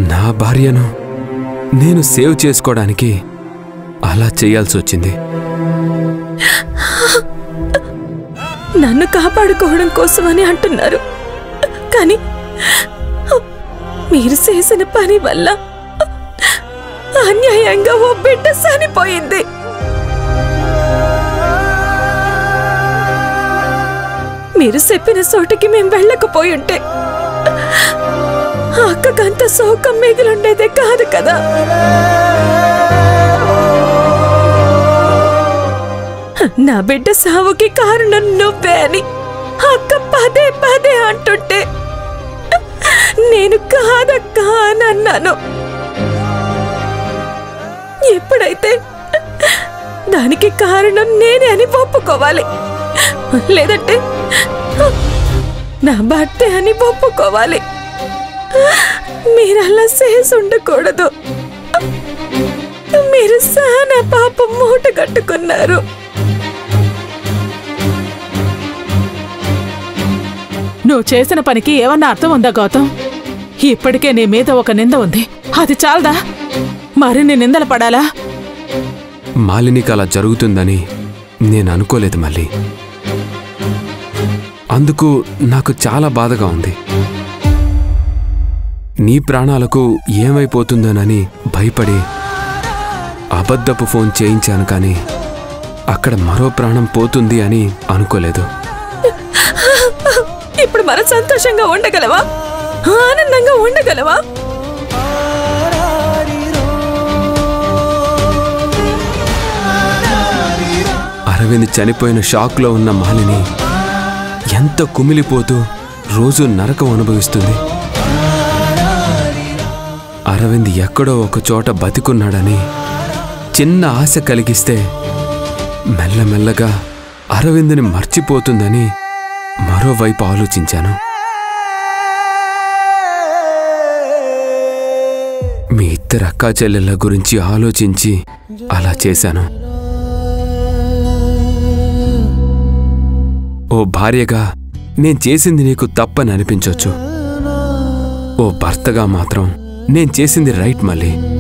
నా భార్యను నేను సేవ్ చేసుకోవడానికి అలా చేయాల్సి వచ్చింది నన్ను కాపాడుకోవడం కోసమని అంటున్నారు కానీ మీరు చేసిన పని వల్ల అన్యాయంగా ఓ బిడ్డ చనిపోయింది మీరు చెప్పిన చోటికి మేము వెళ్ళకపోయి ఉంటే ఆ అక్కకంత శోకం మిగిలుండేదే కాదు కదా నా బిడ్డ సావుకి కారణం నువ్వే అని అక్క పదే పదే అంటుంటే నేను కాదక్కా అని అన్నాను ఎప్పుడైతే దానికి కారణం నేనే అని ఒప్పుకోవాలి లేదంటే నా భర్తే అని ఒప్పుకోవాలి మీరు అలా చేసి ఉండకూడదు మీరు సానా పాపం మూట కట్టుకున్నారు నువ్వు చేసిన పనికి ఏమన్నా అర్థం ఉందా గౌతమ్ ఇప్పటికే నీ మీద ఒక నింద ఉంది అది చాలదా మరిన్ని నిందలు పడాలా మాలినికి అలా జరుగుతుందని నేను అనుకోలేదు మళ్ళీ అందుకు నాకు చాలా బాధగా ఉంది నీ ప్రాణాలకు ఏమైపోతుందోనని భయపడి అబద్ధపు ఫోన్ చేయించాను కానీ అక్కడ మరో ప్రాణం పోతుంది అని అనుకోలేదు ఇప్పుడు మనం సంతోషంగా ఉండగలవా ఆనందంగా ఉండగలవా అరవింద్ చనిపోయిన షాక్లో ఉన్న మాలిని ఎంత కుమిలిపోతూ రోజు నరకం అనుభవిస్తుంది అరవింద్ ఎక్కడో ఒక చోట బతికున్నాడని చిన్న ఆశ కలిగిస్తే మెల్లమెల్లగా అరవింద్ని మర్చిపోతుందని మరోవైపు ఆలోచించాను మీ ఇద్దరు అక్కా చెల్లెళ్ళ గురించి ఆలోచించి అలా చేశాను ఓ భార్యగా నేను చేసింది నీకు తప్పని అనిపించొచ్చు ఓ భర్తగా మాత్రం నేను చేసింది రైట్ మళ్ళీ